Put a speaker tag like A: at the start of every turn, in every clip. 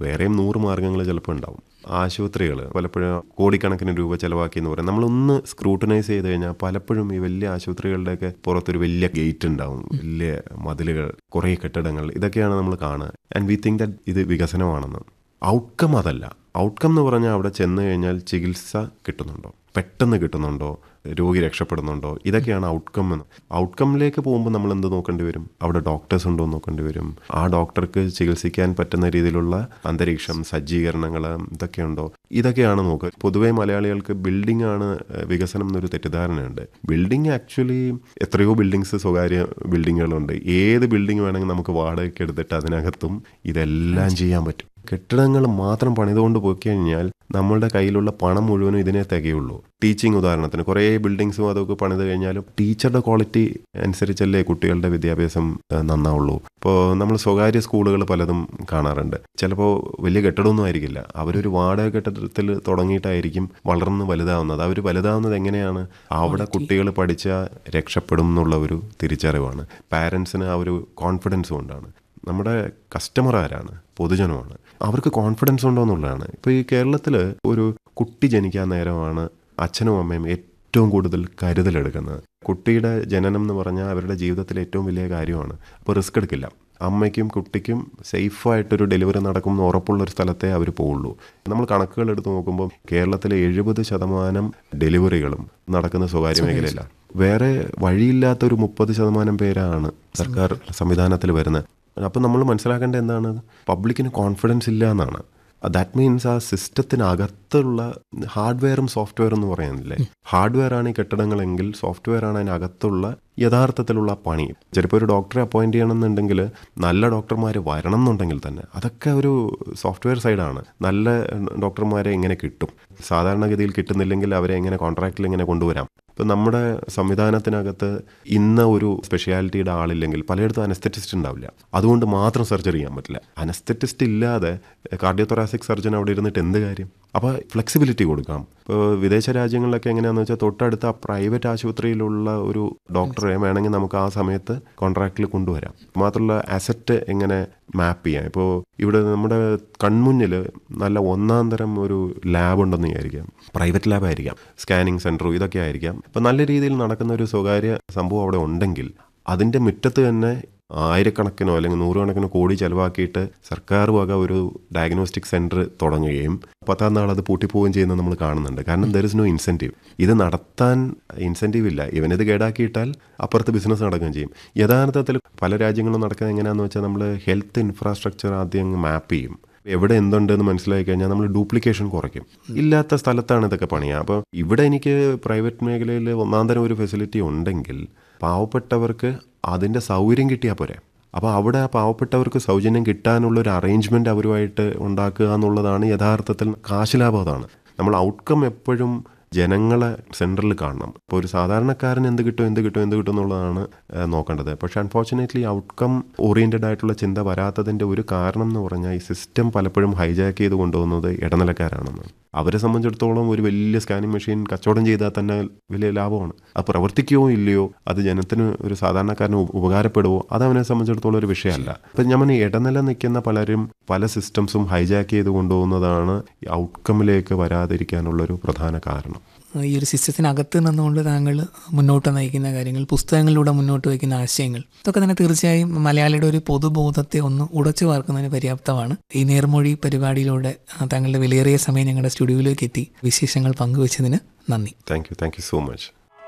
A: വേറെയും നൂറ് മാർഗ്ഗങ്ങൾ ചിലപ്പോൾ ഉണ്ടാവും ആശുപത്രികൾ പലപ്പോഴും കോടിക്കണക്കിന് രൂപ ചിലവാക്കി എന്ന് പറയും നമ്മളൊന്ന് സ്ക്രൂട്ടനൈസ് ചെയ്ത് കഴിഞ്ഞാൽ പലപ്പോഴും ഈ വലിയ ആശുപത്രികളുടെയൊക്കെ പുറത്തൊരു വലിയ ഗേറ്റ് ഉണ്ടാവും വലിയ മതിലുകൾ കുറേ കെട്ടിടങ്ങൾ ഇതൊക്കെയാണ് നമ്മൾ കാണുക ആൻഡ് വി തിങ്ക് ദാറ്റ് ഇത് വികസനമാണെന്ന് ഔട്ട്കം അതല്ല ഔട്ട്കം എന്ന് പറഞ്ഞാൽ അവിടെ ചെന്ന് കഴിഞ്ഞാൽ ചികിത്സ കിട്ടുന്നുണ്ടോ പെട്ടെന്ന് കിട്ടുന്നുണ്ടോ രോഗി രക്ഷപ്പെടുന്നുണ്ടോ ഇതൊക്കെയാണ് ഔട്ട്കം എന്ന് ഔട്ട്കമ്മിലേക്ക് പോകുമ്പോൾ നമ്മൾ എന്ത് നോക്കേണ്ടി വരും അവിടെ ഡോക്ടേഴ്സ് ഉണ്ടോ എന്ന് നോക്കേണ്ടി വരും ആ ഡോക്ടർക്ക് ചികിത്സിക്കാൻ പറ്റുന്ന രീതിയിലുള്ള അന്തരീക്ഷം സജ്ജീകരണങ്ങൾ ഇതൊക്കെ ഉണ്ടോ ഇതൊക്കെയാണ് നോക്കുക പൊതുവേ മലയാളികൾക്ക് ബിൽഡിംഗ് ആണ് ഏഹ്, വികസനം എന്നൊരു തെറ്റിദ്ധാരണയുണ്ട് ബിൽഡിംഗ് ആക്ച്വലി എത്രയോ ബിൽഡിങ്സ് സ്വകാര്യ ബിൽഡിങ്ങുകളുണ്ട് ഏത് ബിൽഡിംഗ് വേണമെങ്കിൽ നമുക്ക് വാടകയ്ക്ക് എടുത്തിട്ട് അതിനകത്തും ഇതെല്ലാം ചെയ്യാൻ പറ്റും കെട്ടിടങ്ങൾ മാത്രം പണിതുകൊണ്ട് പോയി കഴിഞ്ഞാൽ നമ്മളുടെ കയ്യിലുള്ള പണം മുഴുവനും ഇതിനെ തികയുള്ളൂ ടീച്ചിങ് ഉദാഹരണത്തിന് കുറേ ബിൽഡിങ്സും അതൊക്കെ പണിത് കഴിഞ്ഞാലും ടീച്ചറുടെ ക്വാളിറ്റി അനുസരിച്ചല്ലേ കുട്ടികളുടെ വിദ്യാഭ്യാസം ഏഹ്, നന്നാവുള്ളൂ ഇപ്പോൾ നമ്മൾ സ്വകാര്യ സ്കൂളുകൾ പലതും കാണാറുണ്ട് ചിലപ്പോൾ വലിയ കെട്ടിടമൊന്നും ആയിരിക്കില്ല അവരൊരു വാടക കെട്ടിടത്തിൽ തുടങ്ങിയിട്ടായിരിക്കും വളർന്ന് വലുതാവുന്നത് അവർ വലുതാവുന്നത് എങ്ങനെയാണ് അവിടെ കുട്ടികൾ പഠിച്ചാൽ രക്ഷപ്പെടും എന്നുള്ള ഒരു തിരിച്ചറിവാണ് പാരൻസിന് ആ ഒരു കോൺഫിഡൻസ് കൊണ്ടാണ് നമ്മുടെ കസ്റ്റമർ ആരാണ് പൊതുജനമാണ് അവർക്ക് കോൺഫിഡൻസ് ഉണ്ടോ എന്നുള്ളതാണ് ഇപ്പോൾ ഈ കേരളത്തിൽ ഒരു കുട്ടി ജനിക്കാൻ നേരമാണ് അച്ഛനും അമ്മയും ഏറ്റവും കൂടുതൽ കരുതലെടുക്കുന്നത് കുട്ടിയുടെ ജനനം എന്ന് പറഞ്ഞാൽ അവരുടെ ജീവിതത്തിലെ ഏറ്റവും വലിയ കാര്യമാണ് അപ്പോൾ റിസ്ക് എടുക്കില്ല അമ്മയ്ക്കും കുട്ടിക്കും സേഫായിട്ടൊരു ഡെലിവറി നടക്കും എന്ന് ഉറപ്പുള്ള ഒരു സ്ഥലത്തേ അവർ പോവുള്ളൂ നമ്മൾ കണക്കുകൾ എടുത്ത് നോക്കുമ്പോൾ കേരളത്തിലെ എഴുപത് ശതമാനം ഡെലിവറികളും നടക്കുന്ന സ്വകാര്യ മേഖലയിലാണ് വേറെ വഴിയില്ലാത്ത ഒരു മുപ്പത് ശതമാനം പേരാണ് സർക്കാർ സംവിധാനത്തിൽ വരുന്നത് അപ്പം നമ്മൾ മനസ്സിലാക്കേണ്ടത് എന്താണ് പബ്ലിക്കിന് കോൺഫിഡൻസ് ഇല്ല എന്നാണ് ദാറ്റ് മീൻസ് ആ സിസ്റ്റത്തിനകത്തുള്ള ഹാർഡ്വെയറും സോഫ്റ്റ്വെയറും എന്ന് പറയുന്നില്ലേ ഹാർഡ്വെയർ ആണ് ഈ കെട്ടിടങ്ങളെങ്കിൽ സോഫ്റ്റ്വെയർ ആണ് അതിനകത്തുള്ള യഥാർത്ഥത്തിലുള്ള പണി ചിലപ്പോൾ ഒരു ഡോക്ടറെ അപ്പോയിന്റ് ചെയ്യണമെന്നുണ്ടെങ്കിൽ നല്ല ഡോക്ടർമാർ വരണം എന്നുണ്ടെങ്കിൽ തന്നെ അതൊക്കെ ഒരു സോഫ്റ്റ്വെയർ സൈഡാണ് നല്ല ഡോക്ടർമാരെ എങ്ങനെ കിട്ടും സാധാരണഗതിയിൽ കിട്ടുന്നില്ലെങ്കിൽ അവരെ എങ്ങനെ കോൺട്രാക്റ്റിൽ എങ്ങനെ കൊണ്ടുവരാം ഇപ്പം നമ്മുടെ സംവിധാനത്തിനകത്ത് ഇന്ന ഒരു സ്പെഷ്യാലിറ്റിയുടെ ആളില്ലെങ്കിൽ പലയിടത്തും അനസ്തെറ്റിസ്റ്റ് ഉണ്ടാവില്ല അതുകൊണ്ട് മാത്രം സർജറി ചെയ്യാൻ പറ്റില്ല അനസ്തെറ്റിസ്റ്റ് ഇല്ലാതെ കാർഡിയോതൊറാസിക് സർജൻ അവിടെ ഇരുന്നിട്ട് എന്ത് കാര്യം അപ്പോൾ ഫ്ലെക്സിബിലിറ്റി കൊടുക്കാം ഇപ്പോൾ വിദേശ രാജ്യങ്ങളിലൊക്കെ എങ്ങനെയാണെന്ന് വെച്ചാൽ തൊട്ടടുത്ത പ്രൈവറ്റ് ആശുപത്രിയിലുള്ള ഒരു ഡോക്ടറെ വേണമെങ്കിൽ നമുക്ക് ആ സമയത്ത് കോൺട്രാക്റ്റിൽ കൊണ്ടുവരാം മാത്രമല്ല അസറ്റ് എങ്ങനെ മാപ്പ് ചെയ്യാം ഇപ്പോൾ ഇവിടെ നമ്മുടെ കൺമുന്നിൽ നല്ല ഒന്നാം തരം ഒരു ലാബ് ഉണ്ടെന്ന് വിചാരിക്കാം പ്രൈവറ്റ് ലാബ് ആയിരിക്കാം സ്കാനിങ് സെൻറ്ററും ഇതൊക്കെ ആയിരിക്കാം ഇപ്പം നല്ല രീതിയിൽ നടക്കുന്ന ഒരു സ്വകാര്യ സംഭവം അവിടെ ഉണ്ടെങ്കിൽ അതിൻ്റെ മുറ്റത്ത് തന്നെ ആയിരക്കണക്കിനോ അല്ലെങ്കിൽ നൂറുകണക്കിനോ കോടി ചെലവാക്കിയിട്ട് സർക്കാർ വക ഒരു ഡയഗ്നോസ്റ്റിക് സെൻറ്റർ തുടങ്ങുകയും പത്താം നാൾ അത് പൂട്ടിപ്പോവുകയും ചെയ്യുന്നത് നമ്മൾ കാണുന്നുണ്ട് കാരണം ദർ ഇസ് നോ ഇൻസെൻറ്റീവ് ഇത് നടത്താൻ ഇൻസെൻറ്റീവ് ഇല്ല ഇവനിത് കേടാക്കിയിട്ടാൽ അപ്പുറത്ത് ബിസിനസ് നടക്കുകയും ചെയ്യും യഥാർത്ഥത്തിൽ പല രാജ്യങ്ങളും നടക്കുന്നത് എങ്ങനെയാണെന്ന് വെച്ചാൽ നമ്മൾ ഹെൽത്ത് ഇൻഫ്രാസ്ട്രക്ചർ ആദ്യം മാപ്പ് ചെയ്യും എവിടെ എന്തുണ്ടെന്ന് മനസ്സിലാക്കി കഴിഞ്ഞാൽ നമ്മൾ ഡ്യൂപ്ലിക്കേഷൻ കുറയ്ക്കും ഇല്ലാത്ത സ്ഥലത്താണ് ഇതൊക്കെ പണിയുക അപ്പോൾ ഇവിടെ എനിക്ക് പ്രൈവറ്റ് മേഖലയിൽ ഒന്നാം തരം ഒരു ഫെസിലിറ്റി ഉണ്ടെങ്കിൽ പാവപ്പെട്ടവർക്ക് അതിൻ്റെ സൗകര്യം കിട്ടിയാൽ പോരെ അപ്പോൾ അവിടെ ആ പാവപ്പെട്ടവർക്ക് സൗജന്യം കിട്ടാനുള്ള ഒരു അറേഞ്ച്മെൻ്റ് അവരുമായിട്ട് ഉണ്ടാക്കുക എന്നുള്ളതാണ് യഥാർത്ഥത്തിൽ കാശ് ലാഭം അതാണ് നമ്മൾ ഔട്ട്കം എപ്പോഴും ജനങ്ങളെ സെൻറ്ററിൽ കാണണം ഇപ്പോൾ ഒരു സാധാരണക്കാരന് എന്ത് കിട്ടും എന്ത് കിട്ടും എന്ത് കിട്ടും എന്നുള്ളതാണ് ഏഹ്, നോക്കേണ്ടത് പക്ഷേ അൺഫോർച്ചുനേറ്റ്ലി ഔട്ട്കം ഓറിയൻറ്റഡ് ആയിട്ടുള്ള ചിന്ത വരാത്തതിൻ്റെ ഒരു കാരണം എന്ന് പറഞ്ഞാൽ ഈ സിസ്റ്റം പലപ്പോഴും ഹൈജാക്ക് ചെയ്ത് കൊണ്ടുപോകുന്നത് ഇടനിലക്കാരാണെന്ന് അവരെ സംബന്ധിച്ചിടത്തോളം ഒരു വലിയ സ്കാനിങ് മെഷീൻ കച്ചവടം ചെയ്താൽ തന്നെ വലിയ ലാഭമാണ് അത് പ്രവർത്തിക്കുകയോ ഇല്ലയോ അത് ജനത്തിന് ഒരു സാധാരണക്കാരന് ഉപ- ഉപകാരപ്പെടുമോ അത് അവനെ സംബന്ധിച്ചിടത്തോളം ഒരു വിഷയമല്ല ഇപ്പം ഞാൻ ഈ ഇടനില നിൽക്കുന്ന പലരും പല സിസ്റ്റംസും ഹൈജാക്ക് ചെയ്ത് കൊണ്ടുപോകുന്നതാണ് ഈ ഔട്ട്കമ്മിലേക്ക് വരാതിരിക്കാനുള്ളൊരു പ്രധാന കാരണം
B: ഈ ഒരു സിസ്റ്റത്തിനകത്ത് നിന്നുകൊണ്ട് താങ്കൾ മുന്നോട്ട് നയിക്കുന്ന കാര്യങ്ങൾ പുസ്തകങ്ങളിലൂടെ മുന്നോട്ട് വയ്ക്കുന്ന ആശയങ്ങൾ ഇതൊക്കെ തന്നെ തീർച്ചയായും മലയാളിയുടെ ഒരു പൊതുബോധത്തെ ഒന്ന് ഉടച്ചു വാർക്കുന്നതിന് പര്യാപ്തമാണ് ഈ നേർമൊഴി പരിപാടിയിലൂടെ ആ, താങ്കളുടെ വിലയേറിയ സമയം ഞങ്ങളുടെ സ്റ്റുഡിയോയിലേക്ക് എത്തി വിശേഷങ്ങൾ പങ്കുവച്ചതിന് നന്ദി
A: thank you thank you so much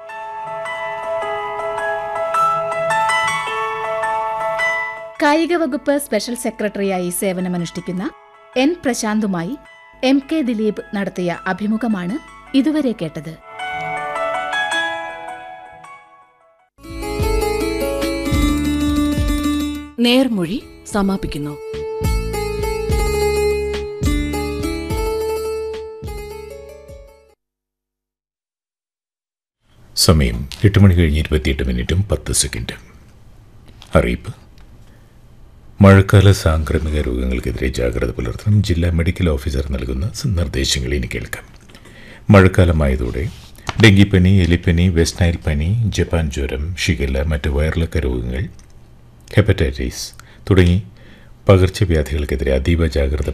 C: കായിക വകുപ്പ് സ്പെഷ്യൽ സെക്രട്ടറിയായി സേവനമനുഷ്ഠിക്കുന്ന എൻ പ്രശാന്തുമായി എം കെ ദിലീപ് നടത്തിയ അഭിമുഖമാണ് ഇതുവരെ കേട്ടത്
D: നേർമൊഴി സമാപിക്കുന്നു
E: സമയം എട്ട് മണി കഴിഞ്ഞ് ഇരുപത്തിയെട്ട് മിനിറ്റും പത്ത് സെക്കൻഡും അറിയിപ്പ് മഴക്കാല സാംക്രമിക രോഗങ്ങൾക്കെതിരെ ജാഗ്രത പുലർത്തണം ജില്ലാ മെഡിക്കൽ ഓഫീസർ നൽകുന്ന സ- നിർദ്ദേശങ്ങൾ ഇനി കേൾക്കാം മഴക്കാലമായതോടെ ഡെങ്കിപ്പനി എലിപ്പനി വെസ്റ്റ് നൈൽ പനി ജപ്പാൻ ജ്വരം ഷിഗല്ല മറ്റ് വയറിളക്ക രോഗങ്ങൾ ഹെപ്പറ്റൈറ്റിസ് തുടങ്ങി പകർച്ചവ്യാധികൾക്കെതിരെ അതീവ ജാഗ്രത